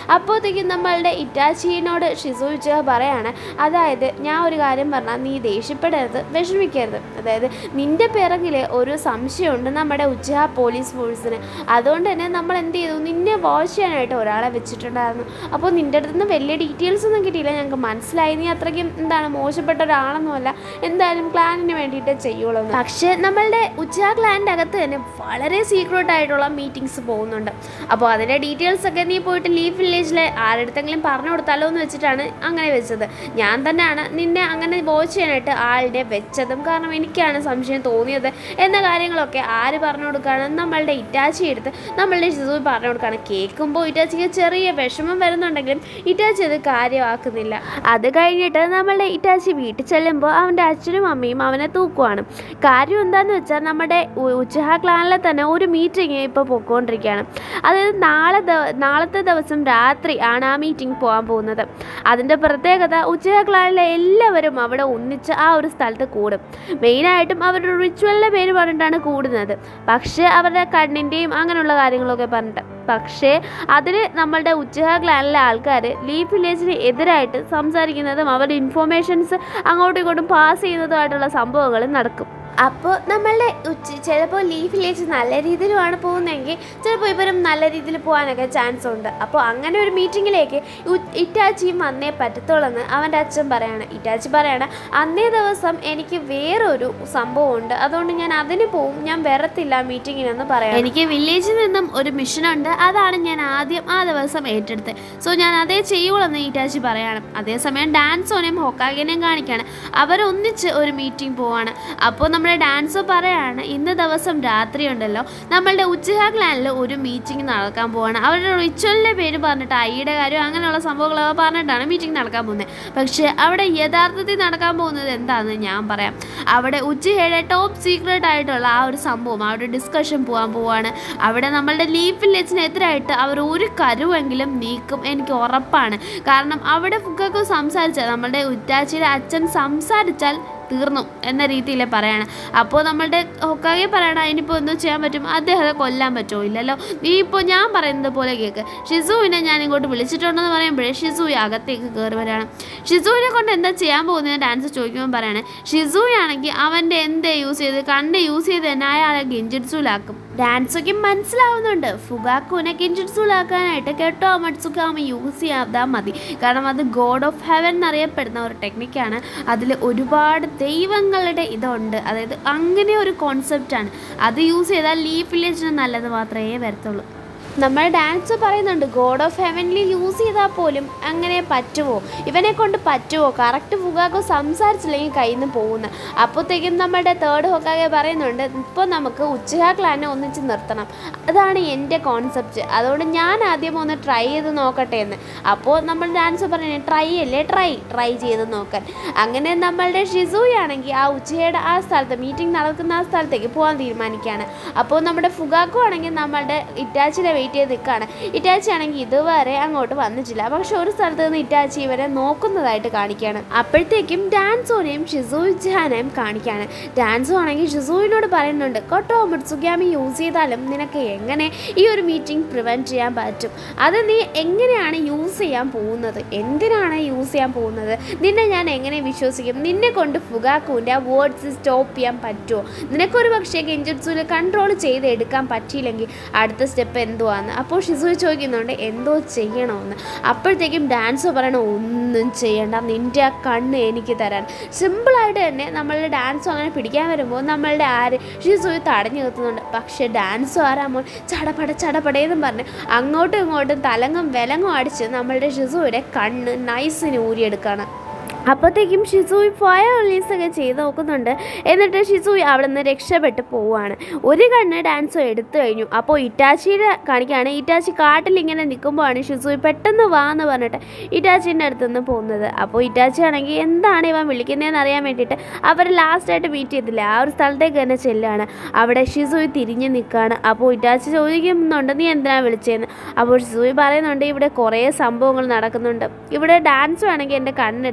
അപ്പോഴത്തേക്കും നമ്മളുടെ ഇറ്റാച്ചിനോട് ഷിസു ഉച്ച പറയാണ് അതായത് ഞാൻ ഒരു കാര്യം പറഞ്ഞാൽ നീ ദേഷ്യപ്പെടരുത് വിഷമിക്കരുത് അതായത് നിൻ്റെ പിറകിൽ ഒരു സംശയമുണ്ട് നമ്മുടെ ഉച്ച പോലീസ് ഫോഴ്സിന് അതുകൊണ്ട് തന്നെ നമ്മൾ എന്ത് ചെയ്തു നിന്നെ വാച്ച് ചെയ്യാനായിട്ട് ഒരാളെ വെച്ചിട്ടുണ്ടായിരുന്നു അപ്പോൾ നിൻ്റെ അടുത്ത് നിന്ന് വലിയ ഡീറ്റെയിൽസ് ഒന്നും കിട്ടിയില്ല ഞങ്ങൾക്ക് മനസ്സിലായി നീ അത്രയ്ക്കും എന്താണ് മോശപ്പെട്ട ഒരാളൊന്നുമല്ല എന്തായാലും പ്ലാനിന് വേണ്ടിയിട്ട് ചെയ്യുള്ളൂ എന്ന്. പക്ഷേ നമ്മളുടെ ഉച്ച ക്ലാൻ്റെ അകത്ത് തന്നെ വളരെ സീക്രട്ട് ആയിട്ടുള്ള മീറ്റിംഗ്സ് പോകുന്നുണ്ട് അപ്പോൾ അതിൻ്റെ ഡീറ്റെയിൽസ് ഒക്കെ നീ പോയിട്ട് ലീഫ് വില്ലേജിലെ ആരുടെടുത്തെങ്കിലും പറഞ്ഞു കൊടുത്താലോ എന്ന് വെച്ചിട്ടാണ് അങ്ങനെ വെച്ചത് ഞാൻ തന്നെയാണ് നിന്നെ അങ്ങനെ വാച്ച് ചെയ്യാനായിട്ട് ആളുടെ വെച്ചതും കാരണം എനിക്കാണ് സംശയം തോന്നിയത് എന്ന കാര്യങ്ങളൊക്കെ ആര് പറഞ്ഞു കൊടുക്കുകയാണ് നമ്മളുടെ ഇറ്റാച്ചി എടുത്ത് നമ്മളുടെ ശിശു പറഞ്ഞു കൊടുക്കുകയാണ് കേൾക്കുമ്പോൾ ഇറ്റാച്ചിക്ക് ചെറിയ വിഷമം വരുന്നുണ്ടെങ്കിലും ഇറ്റാച്ചി അത് കാര്യമാക്കുന്നില്ല അത് കഴിഞ്ഞിട്ട് നമ്മളുടെ ഇറ്റാച്ചി വീട്ടിൽ ചെല്ലുമ്പോൾ അവൻ്റെ അച്ഛനും അമ്മയും അവനെ തൂക്കുവാണ് കാര്യം എന്താണെന്ന് വെച്ചാൽ നമ്മുടെ ഉ- ഉച്ചഹ ക്ലാനിലെ തന്നെ ഒരു മീറ്റിംഗ് ഇപ്പോൾ പോയിക്കൊണ്ടിരിക്കുകയാണ് അതായത് നാളെ ദ- നാളത്തെ ദിവസം രാത്രി ആണ് ആ മീറ്റിംഗ് പോകാൻ പോകുന്നത് അതിൻ്റെ പ്രത്യേകത ഉച്ചഹ ക്ലാനിലെ എല്ലാവരും അവിടെ ഒന്നിച്ച് ആ ഒരു സ്ഥലത്ത് കൂടും മെയിനായിട്ടും അവരുടെ റിച്വലിൻ്റെ പേര് പറഞ്ഞിട്ടാണ് കൂടുന്നത് പക്ഷേ അവരുടെ കണ്ണിൻ്റെയും അങ്ങനെയുള്ള കാര്യങ്ങളൊക്കെ പറഞ്ഞിട്ട് പക്ഷേ അതിന് നമ്മളുടെ ഉച്ചഹ ക്ലാനിലെ ആൾക്കാർ ലീഫ് വില്ലേജിന് എതിരായിട്ട് സംസാരിക്കുന്നതും അവരുടെ ഇൻഫോർമേഷൻസ് അങ്ങോട്ടും ഇങ്ങോട്ടും പാസ് ചെയ്യുന്നതുമായിട്ടുള്ള സംഭവങ്ങൾ നടക്കും അപ്പോൾ നമ്മളുടെ ഉച്ച ചിലപ്പോൾ ലീഫ് വില്ലേജ് നല്ല രീതിയിലുമാണ് പോകുന്നതെങ്കിൽ ചിലപ്പോൾ ഇവരും നല്ല രീതിയിൽ പോകാനൊക്കെ ചാൻസ് ഉണ്ട് അപ്പോൾ അങ്ങനെ ഒരു മീറ്റിങ്ങിലേക്ക് ഇറ്റാച്ചിയും വന്നേ പറ്റത്തുള്ളെന്ന് അവൻ്റെ അച്ഛൻ പറയാണ് ഇറ്റാച്ചി പറയാണ് അന്നേ ദിവസം എനിക്ക് വേറൊരു സംഭവമുണ്ട് അതുകൊണ്ട് ഞാൻ അതിന് പോവും ഞാൻ വരത്തില്ല മീറ്റിങ്ങിനെന്ന് പറയാം എനിക്ക് വില്ലേജിൽ നിന്നും ഒരു മിഷനുണ്ട് അതാണ് ഞാൻ ആദ്യം ആ ദിവസം ഏറ്റെടുത്തത് സോ ഞാൻ അതേ ചെയ്യുള്ളൂ ഇറ്റാച്ചി പറയാണ് അതേസമയം ഡാൻസോനെയും ഹൊക്കാഗിനെയും കാണിക്കാണ് അവരൊന്നിച്ച് ഒരു മീറ്റിംഗ് പോവാണ് അപ്പോൾ നമ്മുടെ ഡാൻസോ പറയാണ് ഇന്ന് ദിവസം രാത്രി ഉണ്ടല്ലോ നമ്മളുടെ ഉച്ചഹ ക്ലാനിൽ ഒരു മീറ്റിംഗ് നടക്കാൻ പോവാണ് അവരുടെ റിച്വലിൻ്റെ പേര് പറഞ്ഞിട്ട് അയ്യുടെ കാര്യം അങ്ങനെയുള്ള സംഭവങ്ങളൊക്കെ പറഞ്ഞിട്ടാണ് മീറ്റിംഗ് നടക്കാൻ പോകുന്നത് പക്ഷേ അവിടെ യഥാർത്ഥത്തിൽ നടക്കാൻ പോകുന്നത് എന്താണെന്ന് ഞാൻ പറയാം അവിടെ ഉച്ചയുടെ ടോപ്പ് സീക്രട്ട് ആയിട്ടുള്ള ആ ഒരു സംഭവം ആ ഒരു ഡിസ്കഷൻ പോകാൻ പോവാണ് അവിടെ നമ്മളുടെ ലീഫ് വില്ലേജിനെതിരായിട്ട് അവർ ഒരു കരുവെങ്കിലും നീക്കും എനിക്ക് ഉറപ്പാണ് കാരണം അവിടെ ഫുക്കൊക്കെ സംസാരിച്ചാൽ നമ്മളുടെ ഉറ്റാച്ചിയുടെ അച്ഛൻ സംസാരിച്ചാൽ തീർന്നു എന്ന രീതിയിൽ പറയാണ് അപ്പോൾ നമ്മളുടെ ഹൊക്കാകെ പറയണം അതിനിപ്പോൾ ഒന്നും ചെയ്യാൻ പറ്റും അദ്ദേഹത്തെ കൊല്ലാൻ പറ്റുമോ ഇല്ലല്ലോ നീ ഇപ്പോൾ ഞാൻ പറയുന്നത് പോലെ കേൾക്ക് ഷിസുവിനെ ഞാൻ ഇങ്ങോട്ട് വിളിച്ചിട്ടുണ്ടെന്ന് പറയുമ്പോഴേ ഷിസു അകത്തേക്ക് കയറി വരികയാണ് ഷിസുവിനെ കൊണ്ട് എന്താ ചെയ്യാൻ പോകുന്നത് ഡാൻസ് ചോദിക്കുമ്പോൾ പറയാണ് ഷിസു ആണെങ്കിൽ അവൻ്റെ എന്തേ യൂസ് ചെയ്ത് കണ്ട് യൂസ് ചെയ്ത് തന്നെ അയാളെ ഗിഞ്ചിഡ്സുലാക്കും ഡാൻസൊക്കെ മനസ്സിലാവുന്നുണ്ട് ഫുഗാക്കുവിനെ ഗിഞ്ചിഡ്സുലാക്കാനായിട്ട് കെട്ടോ മട്സുക്കാമ യൂസ് ചെയ്യാതാ മതി കാരണം അത് ഗോഡ് ഓഫ് ഹെവൻ എന്നറിയപ്പെടുന്ന ഒരു ടെക്നിക്കാണ് അതിൽ ഒരുപാട് ദൈവങ്ങളുടെ ഇതുണ്ട് അതായത് അങ്ങനെ ഒരു കോൺസെപ്റ്റാണ് അത് യൂസ് ചെയ്താൽ ലീഫ് വില്ലേജിന് നല്ലത് മാത്രമേ വരത്തുള്ളൂ നമ്മൾ ഡാൻസ് പറയുന്നുണ്ട് ഗോഡ് ഓഫ് ഹെവൻലി യൂസ് ചെയ്താൽ പോലും അങ്ങനെ പറ്റുമോ ഇവനെ കൊണ്ട് പറ്റുമോ കറക്റ്റ് ഫുഗാക്കോ സംസാരിച്ചില്ലെങ്കിൽ കയ്യിൽ നിന്ന് പോകുന്നു അപ്പോഴത്തേക്കും നമ്മുടെ തേർഡ് ഹൊക്കാകെ പറയുന്നുണ്ട് ഇപ്പോൾ നമുക്ക് ഉച്ചഹ ക്ലാനെ ഒന്നിച്ച് നിർത്തണം അതാണ് എൻ്റെ കോൺസെപ്റ്റ് അതുകൊണ്ട് ഞാൻ ആദ്യം ഒന്ന് ട്രൈ ചെയ്ത് നോക്കട്ടെ എന്ന് അപ്പോൾ നമ്മൾ ഡാൻസ് പറഞ്ഞു ട്രൈ അല്ലേ ട്രൈ ട്രൈ ചെയ്ത് നോക്കാൻ അങ്ങനെ നമ്മളുടെ ഷിസൂയാണെങ്കിൽ ആ ഉച്ചയുടെ ആ സ്ഥലത്ത് മീറ്റിംഗ് നടക്കുന്ന ആ സ്ഥലത്തേക്ക് പോകാൻ തീരുമാനിക്കുകയാണ് അപ്പോൾ നമ്മുടെ ഫുഗാക്കോ ആണെങ്കിൽ നമ്മളുടെ ഇറ്റാച്ചിനെ വെയിറ്റ് ചെയ്ത് നിൽക്കുകയാണ് ഇറ്റാച്ചി ആണെങ്കിൽ ഇതുവരെ അങ്ങോട്ട് വന്നിട്ടില്ല പക്ഷെ ഒരു സ്ഥലത്ത് നിന്ന് ഇറ്റാച്ചി ഇവരെ നോക്കുന്നതായിട്ട് കാണിക്കുകയാണ് അപ്പോഴത്തേക്കും ഡാൻസോനെയും ഷിസൂജാനെയും കാണിക്കുകയാണ് ഡാൻസോ ആണെങ്കിൽ ഷിസൂവിനോട് പറയുന്നുണ്ട് കൊട്ടോ മുട്സുഗ്യാമി യൂസ് ചെയ്താലും നിനക്ക് എങ്ങനെ ഈ ഒരു മീറ്റിംഗ് പ്രിവെൻറ്റ് ചെയ്യാൻ പറ്റും അത് നീ എങ്ങനെയാണ് യൂസ് ചെയ്യാൻ പോകുന്നത് എന്തിനാണ് യൂസ് ചെയ്യാൻ പോകുന്നത് നിന്നെ ഞാൻ എങ്ങനെ വിശ്വസിക്കും നിന്നെ കൊണ്ട് ഫുഗാക്കുവിൻ്റെ ആ വേർഡ്സ് സ്റ്റോപ്പ് ചെയ്യാൻ പറ്റുമോ നിനക്കൊരു പക്ഷേ കെഞ്ചുട്സുവിൽ കൺട്രോൾ ചെയ്ത് എടുക്കാൻ പറ്റിയില്ലെങ്കിൽ അടുത്ത സ്റ്റെപ്പ് എന്തുവാന്ന് അപ്പോൾ ഷിസു ചോദിക്കുന്നുണ്ട് എന്തോ ചെയ്യണമെന്ന് അപ്പോഴത്തേക്കും ഡാൻസ് പറയണ ഒന്നും ചെയ്യണ്ട നിൻ്റെ ആ കണ്ണ് എനിക്ക് തരാൻ സിമ്പിളായിട്ട് തന്നെ നമ്മളുടെ ഡാൻസ് അങ്ങനെ പിടിക്കാൻ വരുമ്പോൾ നമ്മളുടെ ആര് ഷിസു തടഞ്ഞു നിർത്തുന്നുണ്ട് പക്ഷേ ഡാൻസ് ആരാമോൻ ചടപട ചടപടയെന്നും പറഞ്ഞ് അങ്ങോട്ടും ഇങ്ങോട്ടും തലങ്ങും വിലങ്ങും അടിച്ച് നമ്മളുടെ ഷിസുവിൻ്റെ കണ്ണ് നൈസിന് ഊരിയെടുക്കുകയാണ് അപ്പോഴത്തേക്കും ഷിസൂയി ഫയർ റിലീസൊക്കെ ചെയ്ത് നോക്കുന്നുണ്ട് എന്നിട്ട് ഷിസൂയി അവിടെ നിന്ന് രക്ഷപ്പെട്ട് പോവുകയാണ് ഒരു കണ്ണ് ഡാൻസോ എടുത്തു കഴിഞ്ഞു അപ്പോൾ ഇറ്റാച്ചിയുടെ കാണിക്കുകയാണ് ഇറ്റാച്ചി കാട്ടിൽ ഇങ്ങനെ നിൽക്കുമ്പോഴാണ് ഷിസൂയി പെട്ടെന്ന് വാ എന്ന് പറഞ്ഞിട്ട് ഇറ്റാച്ചിൻ്റെ അടുത്ത് നിന്ന് പോകുന്നത് അപ്പോൾ ഇറ്റാച്ചി ആണെങ്കിൽ എന്താണ് ഇവൻ വിളിക്കുന്നതെന്ന് അറിയാൻ വേണ്ടിയിട്ട് അവർ ലാസ്റ്റായിട്ട് മീറ്റ് ചെയ്തില്ല ആ ഒരു സ്ഥലത്തേക്ക് തന്നെ ചെല്ലുകയാണ് അവിടെ ഷിസൂയി തിരിഞ്ഞ് നിൽക്കുകയാണ് അപ്പോൾ ഇറ്റാച്ചി ചോദിക്കുന്നുണ്ട് നീ എന്തിനാണ് വിളിച്ചതെന്ന് അപ്പോൾ ഷിസൂയി പറയുന്നുണ്ട് ഇവിടെ കുറേ സംഭവങ്ങൾ നടക്കുന്നുണ്ട് ഇവിടെ ഡാൻസ് ആണെങ്കിൽ എൻ്റെ കണ്ണെടുത്തിട്ടുണ്ട്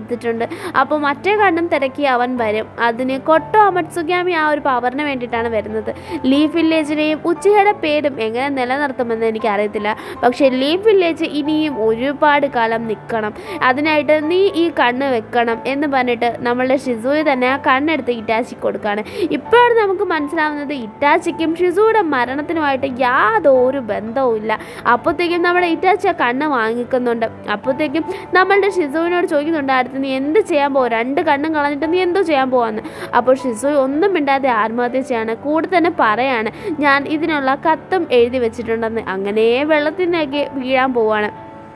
അപ്പോൾ മറ്റേ കണ്ണും തിരക്കി അവൻ വരും അതിന് കൊട്ടോ അമത്സുഗ്യാമി ആ ഒരു പവറിന് വേണ്ടിയിട്ടാണ് വരുന്നത് ലീഫ് വില്ലേജിനെയും ഉച്ചയുടെ പേരും എങ്ങനെ നിലനിർത്തുമെന്ന് എനിക്കറിയത്തില്ല പക്ഷേ ലീഫ് വില്ലേജ് ഇനിയും ഒരുപാട് കാലം നിൽക്കണം അതിനായിട്ട് നീ ഈ കണ്ണ് വെക്കണം എന്ന് പറഞ്ഞിട്ട് നമ്മളുടെ ഷിസുയി തന്നെ ആ കണ്ണെടുത്ത് ഇറ്റാച്ചി കൊടുക്കുകയാണ് ഇപ്പോഴാണ് നമുക്ക് മനസ്സിലാവുന്നത് ഇറ്റാച്ചിക്കും ഷിസുയുടെ മരണത്തിനുമായിട്ട് യാതൊരു ബന്ധവും ഇല്ല അപ്പോഴത്തേക്കും നമ്മുടെ ഇറ്റാച്ചി ആ കണ്ണ് വാങ്ങിക്കുന്നുണ്ട് അപ്പോഴത്തേക്കും നമ്മളുടെ ഷിസുവിനോട് ചോദിക്കുന്നുണ്ട് അടുത്ത് നീ എന്ത് ചെയ്യാൻ പോകും രണ്ട് കണ്ണും കളഞ്ഞിട്ട് നീ എന്തോ ചെയ്യാൻ പോവാന്ന് അപ്പോൾ ഷിസു ഒന്നും മിണ്ടാതെ ആത്മഹത്യ ചെയ്യാണ് കൂടെ തന്നെ പറയാണ് ഞാൻ ഇതിനുള്ള കത്തും എഴുതി വെച്ചിട്ടുണ്ടെന്ന് അങ്ങനെ വെള്ളത്തിനൊക്കെ വീഴാൻ പോവാണ്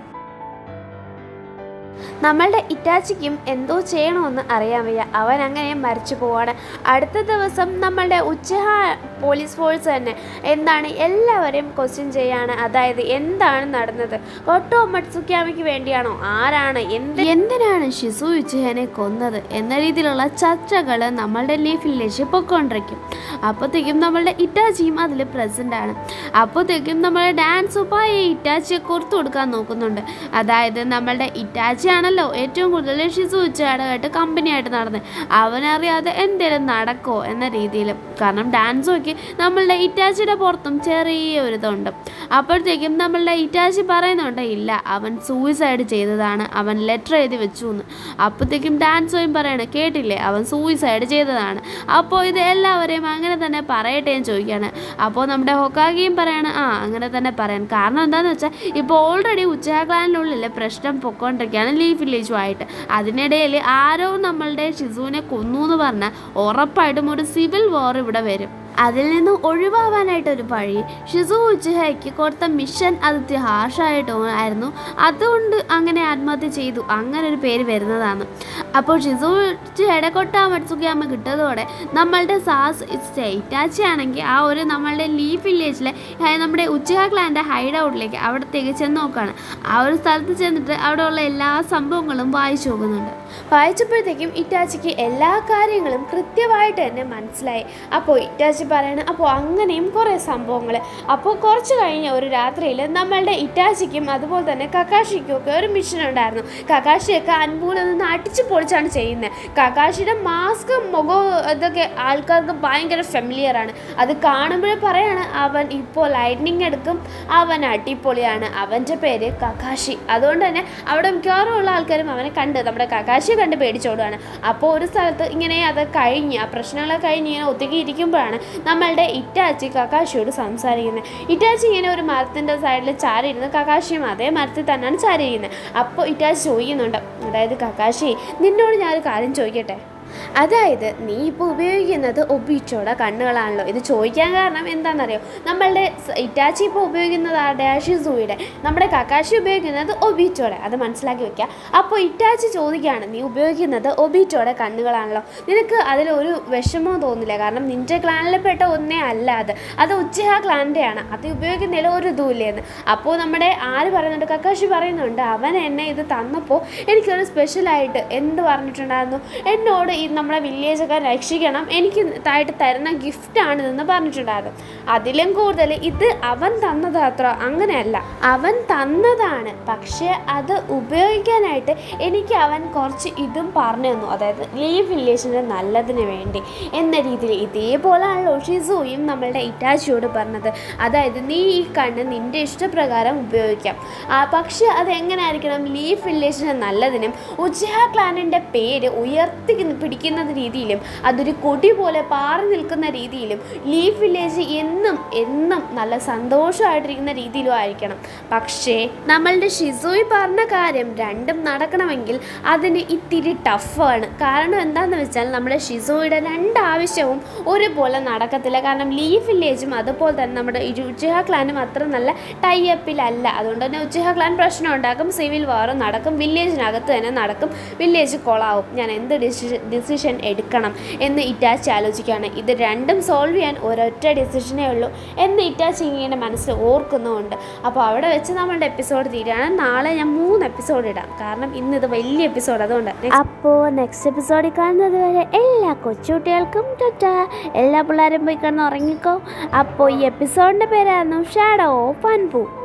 നമ്മളുടെ ഇറ്റാച്ചിക്കും എന്തോ ചെയ്യണമെന്ന് അറിയാൻ വയ്യ അവൻ അങ്ങനെ മരിച്ചു പോവാണ് അടുത്ത ദിവസം നമ്മളുടെ ഉച്ചഹ പോലീസ് ഫോഴ്സ് തന്നെ എന്താണ് എല്ലാവരെയും ക്വസ്റ്റ്യൻ ചെയ്യാണ് അതായത് എന്താണ് നടന്നത് ഒട്ടോ മട്സുക്യാമയ്ക്ക് വേണ്ടിയാണോ ആരാണ് എന്ത് എന്തിനാണ് ഷിസു ഉച്ചഹനെ കൊന്നത് എന്ന രീതിയിലുള്ള ചർച്ചകൾ നമ്മളുടെ ലീഫ് വില്ലേജ് പൊയ്ക്കൊണ്ടിരിക്കും അപ്പോഴത്തേക്കും നമ്മളുടെ ഇറ്റാച്ചിയും അതിൽ പ്രസൻ്റ് ആണ് അപ്പോഴത്തേക്കും നമ്മളുടെ ഡാൻസ് ഉപ്പായ ഇറ്റാച്ചിയെ കൊടുത്തു കൊടുക്കാൻ നോക്കുന്നുണ്ട് അതായത് നമ്മളുടെ ഇറ്റാച്ചി ആണല്ലോ ഏറ്റവും കൂടുതൽ ഷിസു ഉച്ചയാടായിട്ട് കമ്പനിയായിട്ട് നടന്നത് അവനറിയാതെ എന്തേലും നടക്കോ എന്ന രീതിയിൽ കാരണം ഡാൻസ് നോക്കി നമ്മളുടെ ഇറ്റാച്ചിയുടെ പുറത്തും ചെറിയ ഒരു ഇതുണ്ട് അപ്പോഴത്തേക്കും നമ്മളുടെ ഇറ്റാച്ചി പറയുന്നുണ്ട് ഇല്ല അവൻ സൂയിസൈഡ് ചെയ്തതാണ് അവൻ ലെറ്റർ എഴുതി വെച്ചു എന്ന് അപ്പോഴത്തേക്കും ഡാൻസോയും പറയണ കേട്ടില്ലേ അവൻ സൂയിസൈഡ് ചെയ്തതാണ് അപ്പോൾ ഇത് എല്ലാവരെയും അങ്ങനെ തന്നെ പറയട്ടെ എന്ന് ചോദിക്കുകയാണ് അപ്പോൾ നമ്മുടെ ഹൊക്കാഗിയും പറയാണ് ആ അങ്ങനെ തന്നെ പറയാൻ കാരണം എന്താണെന്ന് വെച്ചാൽ ഇപ്പോൾ ഓൾറെഡി ഉച്ചക്ലാനിനുള്ളിൽ പ്രശ്നം പൊക്കോണ്ടിരിക്കുകയാണ് ലീഫ് വില്ലേജുമായിട്ട് അതിനിടയിൽ ആരോ നമ്മളുടെ ഷിസുവിനെ കൊന്നു എന്ന് പറഞ്ഞാൽ ഉറപ്പായിട്ടും ഒരു സിവിൽ വാർ ഇവിടെ വരും അതിൽ നിന്ന് ഒഴിവാവാനായിട്ട് ഒരു വഴി ഷിസു ഉച്ചഹയ്ക്ക് കൊടുത്ത മിഷൻ അത് ഹാർഷായിട്ടായിരുന്നു അതുകൊണ്ട് അങ്ങനെ ആത്മഹത്യ ചെയ്തു അങ്ങനെ ഒരു പേര് വരുന്നതാണ് അപ്പോൾ ഷിസു ഉച്ചയുടെ കൊട്ട മത്സുകിയാമ്മ കിട്ടതോടെ നമ്മളുടെ സാസ് സ്റ്റേറ്റാച്ചി ആണെങ്കിൽ ആ ഒരു നമ്മളുടെ ലീഫ് വില്ലേജിലെ നമ്മുടെ ഉച്ചഹ ക്ലാൻ്റെ ഹൈഡ് ഔട്ടിലേക്ക് അവിടത്തേക്ക് ചെന്ന് നോക്കുകയാണ് ആ ഒരു സ്ഥലത്ത് ചെന്നിട്ട് അവിടെയുള്ള എല്ലാ സംഭവങ്ങളും വായിച്ചു നോക്കുന്നുണ്ട് വായിച്ചപ്പോഴത്തേക്കും ഇറ്റാച്ചിക്ക് എല്ലാ കാര്യങ്ങളും കൃത്യമായിട്ട് തന്നെ മനസ്സിലായി അപ്പോൾ ഇറ്റാച്ചി പറയണം അപ്പോൾ അങ്ങനെയും കുറേ സംഭവങ്ങൾ അപ്പോൾ കുറച്ച് കഴിഞ്ഞ ഒരു രാത്രിയിൽ നമ്മളുടെ ഇറ്റാച്ചിക്കും അതുപോലെ തന്നെ കക്കാഷിക്കും ഒക്കെ ഒരു മിഷൻ ഉണ്ടായിരുന്നു കക്കാഷിയൊക്കെ അൻപൂലിൽ നിന്ന് അടിച്ചു പൊളിച്ചാണ് ചെയ്യുന്നത് കക്കാഷിയുടെ മാസ്ക് മുഖവും ഇതൊക്കെ ആൾക്കാർക്ക് ഭയങ്കര ഫെമിലിയർ ആണ് അത് കാണുമ്പോഴേ പറയാണ് അവൻ ഇപ്പോൾ ലൈറ്റ്നിങ് എടുക്കും അവൻ അടിപൊളിയാണ് അവൻ്റെ പേര് കക്കാഷി അതുകൊണ്ട് തന്നെ അവിടെ മിക്കവാറും ഉള്ള ആൾക്കാരും അവനെ കണ്ട് നമ്മുടെ കക്കാഷിയെ കണ്ട് പേടിച്ചോടുകയാണ് അപ്പോൾ ഒരു സ്ഥലത്ത് ഇങ്ങനെ അത് കഴിഞ്ഞ് ആ പ്രശ്നങ്ങളൊക്കെ കഴിഞ്ഞ് ഇങ്ങനെ ഒതുക്കി ഇരിക്കുമ്പോഴാണ് നമ്മളുടെ ഇറ്റാച്ചി കക്കാഷിയോട് സംസാരിക്കുന്നത് ഇറ്റാച്ചി ഇങ്ങനെ ഒരു മരത്തിൻ്റെ സൈഡിൽ ചാരിയിരുന്ന് കക്കാഷിയും അതേ മരത്തിൽ തന്നെയാണ് ചാരിയിരിക്കുന്നത് അപ്പോൾ ഇറ്റാച്ചി ചോദിക്കുന്നുണ്ട് അതായത് കക്കാഷി നിന്നോട് ഞാനൊരു കാര്യം ചോദിക്കട്ടെ അതായത് നീ ഇപ്പോൾ ഉപയോഗിക്കുന്നത് ഒബീച്ചോടെ കണ്ണുകളാണല്ലോ ഇത് ചോദിക്കാൻ കാരണം എന്താണെന്നറിയോ നമ്മളുടെ സ- ഇറ്റാച്ചി ഇപ്പോൾ ഉപയോഗിക്കുന്നത് ആരുടെ ഷിസുയുടെ നമ്മുടെ കക്കാശി ഉപയോഗിക്കുന്നത് ഒബീച്ചോടെ അത് മനസ്സിലാക്കി വെക്കുക അപ്പോൾ ഇറ്റാച്ചി ചോദിക്കുകയാണ് നീ ഉപയോഗിക്കുന്നത് ഒബീച്ചോടെ കണ്ണുകളാണല്ലോ നിനക്ക് അതിൽ ഒരു വിഷമവും തോന്നില്ല കാരണം നിന്റെ ക്ലാനിൽപ്പെട്ട ഒന്നേ അല്ല അത് അത് ഉച്ചഹ ക്ലാൻ്റെയാണ് അത് ഉപയോഗിക്കുന്നതിൽ ഒരു ഇതുമില്ലേന്ന് അപ്പോൾ നമ്മുടെ ആര് പറയുന്നുണ്ട് കക്കാശി പറയുന്നുണ്ട് അവൻ എന്നെ ഇത് തന്നപ്പോൾ എനിക്കൊരു സ്പെഷ്യലായിട്ട് എന്ത് പറഞ്ഞിട്ടുണ്ടായിരുന്നു എന്നോട് ഈ നമ്മുടെ വില്ലേജൊക്കെ രക്ഷിക്കണം എനിക്ക് തായിട്ട് തരുന്ന ഗിഫ്റ്റാണ് ഇതെന്ന് പറഞ്ഞിട്ടുണ്ടായിരുന്നു അതിലും കൂടുതൽ ഇത് അവൻ തന്നതത്ര അങ്ങനെയല്ല അവൻ തന്നതാണ് പക്ഷേ അത് ഉപയോഗിക്കാനായിട്ട് എനിക്ക് അവൻ കുറച്ച് ഇതും പറഞ്ഞു തന്നു അതായത് ലീവ് വില്ലേജിൻ്റെ നല്ലതിന് വേണ്ടി എന്ന രീതിയിൽ ഇതേപോലെയാണല്ലോ ഷിസുയും നമ്മളുടെ ഇറ്റാച്ചിയോട് പറഞ്ഞത് അതായത് നീ ഈ കണ്ണ് നിൻ്റെ ഇഷ്ടപ്രകാരം ഉപയോഗിക്കാം ആ, പക്ഷേ അത് എങ്ങനെ ആയിരിക്കണം ലീഫ് വില്ലേജിന് നല്ലതിനും ഉജ്ജഹ ക്ലാനിൻ്റെ പേര് ഉയർത്തി പിടിക്കുന്ന രീതിയിലും അതൊരു കൊടി പോലെ പാറി നിൽക്കുന്ന രീതിയിലും ലീഫ് വില്ലേജ് എന്നും എന്നും നല്ല സന്തോഷമായിട്ടിരിക്കുന്ന രീതിയിലും ആയിരിക്കണം പക്ഷേ നമ്മളുടെ ഷിസോയി പറഞ്ഞ കാര്യം രണ്ടും നടക്കണമെങ്കിൽ അതിന് ഇത്തിരി ടഫാണ് കാരണം എന്താണെന്ന് വെച്ചാൽ നമ്മുടെ ഷിസോയുടെ രണ്ട് ആവശ്യവും ഒരുപോലെ നടക്കത്തില്ല കാരണം ലീഫ് വില്ലേജും അതുപോലെ തന്നെ നമ്മുടെ ഈ ഉജ്ജഹ ക്ലാനും അത്ര നല്ല ടൈപ്പിലല്ല അതുകൊണ്ട് തന്നെ ഉജ്ജഹ ക്ലാൻ പ്രശ്നം ഉണ്ടാക്കും സിവിൽ വാറും നടക്കും വില്ലേജിനകത്ത് തന്നെ നടക്കും വില്ലേജ് കൊളാവും ഞാൻ എന്ത് ഡിസിഷൻ ഡിസിഷൻ എടുക്കണം എന്ന് ഇറ്റാച്ചി ആലോചിക്കുകയാണ് ഇത് രണ്ടും സോൾവ് ചെയ്യാൻ ഒരൊറ്റ ഡിസിഷനേ ഉള്ളൂ എന്ന് ഇറ്റാച്ചി ഇങ്ങനെ മനസ്സിൽ ഓർക്കുന്നുമുണ്ട് അപ്പോൾ അവിടെ വെച്ച് നമ്മളുടെ എപ്പിസോഡ് തീരുകയാണ് നാളെ ഞാൻ മൂന്ന് എപ്പിസോഡ് ഇടാം കാരണം ഇന്ന് ഇത് വലിയ എപ്പിസോഡ് അതുകൊണ്ട് അപ്പോൾ നെക്സ്റ്റ് എപ്പിസോഡിൽ കാണുന്നത് വരെ എല്ലാ കൊച്ചുകുട്ടികൾക്കും ടാറ്റ എല്ലാ പിള്ളേരും പോയി കിടന്ന് ഉറങ്ങിക്കോ അപ്പോൾ ഈ എപ്പിസോഡിൻ്റെ പേരായിരുന്നു ഷാഡോ ഓഫ് അൻപു